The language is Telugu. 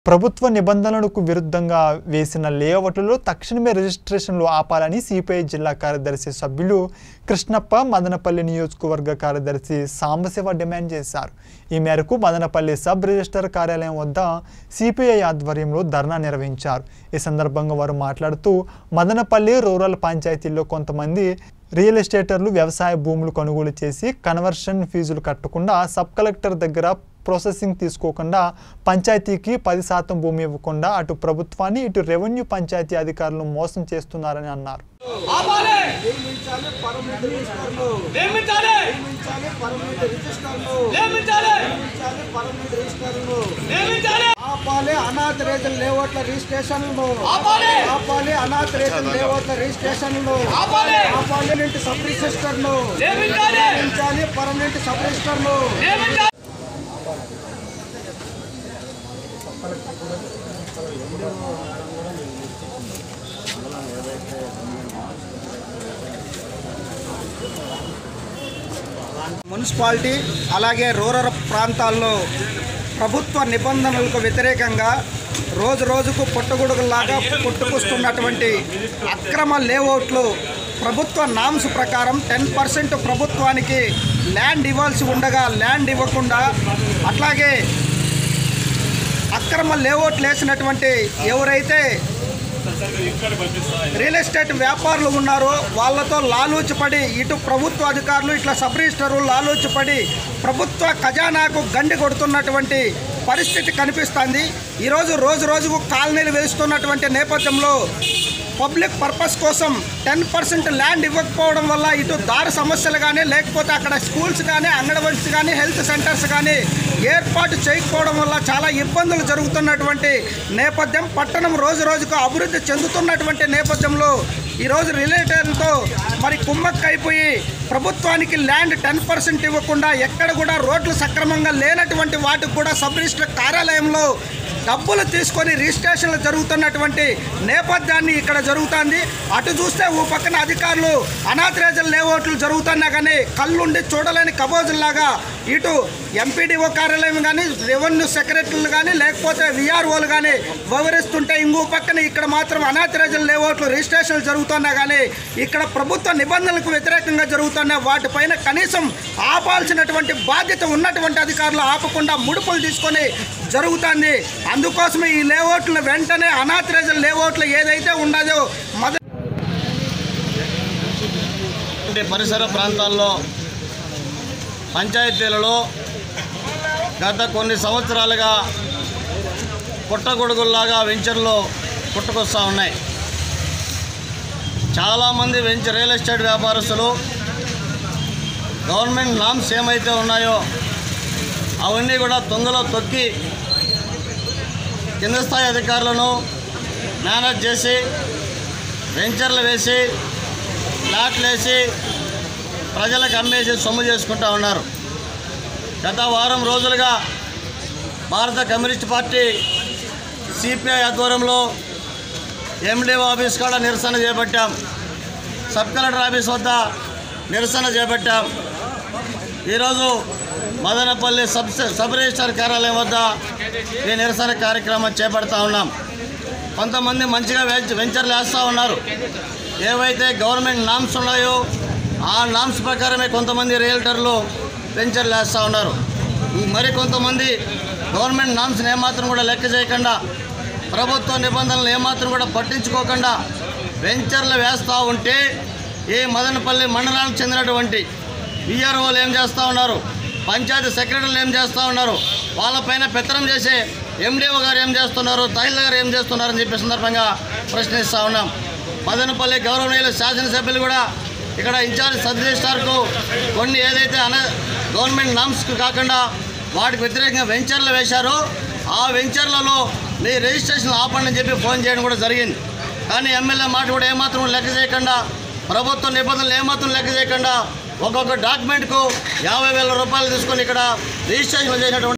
ప్రభుత్వ నిబంధనలకు విరుద్ధంగా వేసిన లేఅవుట్లలో తక్షణమే రిజిస్ట్రేషన్లు ఆపాలని సిపిఐ జిల్లా కార్యదర్శి సభ్యులు కృష్ణప్ప మదనపల్లి నియోజకవర్గ కార్యదర్శి సాంబశివ డిమాండ్ చేశారు ఈ మేరకు మదనపల్లి సబ్ రిజిస్టర్ కార్యాలయం వద్ద సిపిఐ ఆధ్వర్యంలో ధర్నా నిర్వహించారు ఈ సందర్భంగా వారు మాట్లాడుతూ మదనపల్లి రూరల్ పంచాయతీల్లో కొంతమంది రియల్ ఎస్టేటర్లు వ్యవసాయ భూములు కొనుగోలు చేసి కన్వర్షన్ ఫీజులు కట్టకుండా సబ్ కలెక్టర్ దగ్గర ప్రాసెసింగ్ తీసుకోకుండా పంచాయతీకి పది శాతం భూమి ఇవ్వకుండా అటు ప్రభుత్వాన్ని ఇటు రెవెన్యూ పంచాయతీ అధికారులు మోసం చేస్తున్నారని అన్నారు ఆపాలి నియమించాలి పర్మనెంట్ రిజిస్టర్లు నియమించాలి నియమించాలి పర్మనెంట్ రిజిస్టర్లు నియమించాలి నియమించాలి పర్మనెంట్ రిజిస్టర్లు నియమించాలి ఆపాలి అనాథ రేజన్ లేఅవుట్ల రిజిస్ట్రేషన్లు ఆపాలి ఆపాలి అనాథ రేజన్ లేఅవుట్ల రిజిస్ట్రేషన్లు ఆపాలి పర్మనెంట్ సబ్ రిజిస్టర్లు నియమించాలి నియమించాలి పర్మనెంట్ సబ్ రిజిస్టర్లు నియమించాలి మున్సిపాలిటీ అలాగే రూరల్ ప్రాంతాల్లో ప్రభుత్వ నిబంధనలకు వ్యతిరేకంగా రోజు రోజుకు పుట్టగొడుగులాగా పుట్టుకొస్తున్నటువంటి అక్రమ లేఅవుట్లు ప్రభుత్వ నామ్స్ ప్రకారం టెన్ పర్సెంట్ ప్రభుత్వానికి ల్యాండ్ ఇవ్వాల్సి ఉండగా ల్యాండ్ ఇవ్వకుండా అట్లాగే అక్రమ లేఅవుట్లు వేసినటువంటి ఎవరైతే రియల్ ఎస్టేట్ వ్యాపారులు ఉన్నారో వాళ్ళతో లాలూచిపడి ఇటు ప్రభుత్వ అధికారులు ఇట్లా సబ్ రిజిస్టరు లాలూచిపడి ప్రభుత్వ ఖజానాకు గండి కొడుతున్నటువంటి పరిస్థితి కనిపిస్తుంది ఈరోజు రోజు రోజుకు కాలనీలు వేస్తున్నటువంటి నేపథ్యంలో పబ్లిక్ పర్పస్ కోసం టెన్ పర్సెంట్ ల్యాండ్ ఇవ్వకపోవడం వల్ల ఇటు దారి సమస్యలు కానీ లేకపోతే అక్కడ స్కూల్స్ కానీ అంగన్వాడీస్ కానీ హెల్త్ సెంటర్స్ కానీ ఏర్పాటు చేయకపోవడం వల్ల చాలా ఇబ్బందులు జరుగుతున్నటువంటి నేపథ్యం పట్టణం రోజు రోజుకు అభివృద్ధి చెందుతున్నటువంటి నేపథ్యంలో ఈరోజు రిలేటర్లతో మరి కుమ్మక్క అయిపోయి ప్రభుత్వానికి ల్యాండ్ టెన్ పర్సెంట్ ఇవ్వకుండా ఎక్కడ కూడా రోడ్లు సక్రమంగా లేనటువంటి వాటికి కూడా సబ్ రిజిస్టర్ కార్యాలయంలో డబ్బులు తీసుకొని రిజిస్ట్రేషన్లు జరుగుతున్నటువంటి నేపథ్యాన్ని ఇక్కడ జరుగుతుంది అటు చూస్తే ఓ పక్కన అధికారులు అనాథరేజల్ లేఅవుట్లు జరుగుతున్నా కానీ కళ్ళుండి చూడలేని కబోజుల్లాగా ఇటు ఎంపీడీఓ కార్యాలయం కానీ రెవెన్యూ సెక్రటరీలు కానీ లేకపోతే విఆర్ఓలు కానీ వివరిస్తుంటే ఇంకో పక్కన ఇక్కడ మాత్రం అనాథరేజల్ లేఅవుట్లు రిజిస్ట్రేషన్లు జరుగుతున్నా కానీ ఇక్కడ ప్రభుత్వ నిబంధనలకు వ్యతిరేకంగా జరుగుతున్న వాటిపైన కనీసం ఆపాల్సినటువంటి బాధ్యత ఉన్నటువంటి అధికారులు ఆపకుండా ముడుపులు తీసుకొని జరుగుతుంది అందుకోసమే ఈ లేఅవుట్లు వెంటనే అనాథరైజల్ లేఅవుట్లు ఏదైతే ఉన్నదో మొదటి అంటే పరిసర ప్రాంతాల్లో పంచాయతీలలో గత కొన్ని సంవత్సరాలుగా పుట్టగొడుగుల్లాగా వెంచర్లు పుట్టుకొస్తూ ఉన్నాయి చాలామంది వెంచర్ రియల్ ఎస్టేట్ వ్యాపారస్తులు గవర్నమెంట్ నామ్స్ ఏమైతే ఉన్నాయో అవన్నీ కూడా తొందరలో తొక్కి కింద స్థాయి అధికారులను మేనేజ్ చేసి వెంచర్లు వేసి ప్లాట్లు వేసి ప్రజలకు అమ్మేసి సొమ్ము చేసుకుంటా ఉన్నారు గత వారం రోజులుగా భారత కమ్యూనిస్ట్ పార్టీ సిపిఐ ఆధ్వర్యంలో ఎండిఓ ఆఫీస్ కాడ నిరసన చేపట్టాం సబ్ కలెక్టర్ ఆఫీస్ వద్ద నిరసన చేపట్టాం ఈరోజు మదనపల్లి సబ్ సబ్ రిజిస్టర్ కార్యాలయం వద్ద ఈ నిరసన కార్యక్రమం చేపడతా ఉన్నాం కొంతమంది మంచిగా వెంచ వెంచర్లు వేస్తూ ఉన్నారు ఏవైతే గవర్నమెంట్ నామ్స్ ఉన్నాయో ఆ నామ్స్ ప్రకారమే కొంతమంది రియల్టర్లు వెంచర్లు వేస్తూ ఉన్నారు మరి కొంతమంది గవర్నమెంట్ నామ్స్ని ఏమాత్రం కూడా లెక్క చేయకుండా ప్రభుత్వ నిబంధనలు ఏమాత్రం కూడా పట్టించుకోకుండా వెంచర్లు వేస్తూ ఉంటే ఈ మదనపల్లి మండలానికి చెందినటువంటి విఆర్ఓలు ఏం చేస్తూ ఉన్నారు పంచాయతీ సెక్రటరీలు ఏం చేస్తూ ఉన్నారు వాళ్ళపైన పెత్తనం చేసే ఎండిఓ గారు ఏం చేస్తున్నారు తహసీల్దార్ గారు ఏం చేస్తున్నారు అని చెప్పే సందర్భంగా ప్రశ్నిస్తూ ఉన్నాం మదనపల్లి గౌరవనీయులు శాసనసభ్యులు కూడా ఇక్కడ ఇన్ఛార్జ్ సబ్ రిజిస్టార్కు కొన్ని ఏదైతే అన గవర్నమెంట్ నామ్స్కి కాకుండా వాటికి వ్యతిరేకంగా వెంచర్లు వేశారో ఆ వెంచర్లలో మీ రిజిస్ట్రేషన్ ఆపండి అని చెప్పి ఫోన్ చేయడం కూడా జరిగింది కానీ ఎమ్మెల్యే మాట కూడా ఏమాత్రం లెక్క చేయకుండా ప్రభుత్వ నిబంధనలు ఏమాత్రం లెక్క చేయకుండా ఒక్కొక్క డాక్యుమెంట్కు యాభై వేల రూపాయలు తీసుకొని ఇక్కడ రిజిస్ట్రేషన్ చేసినటువంటి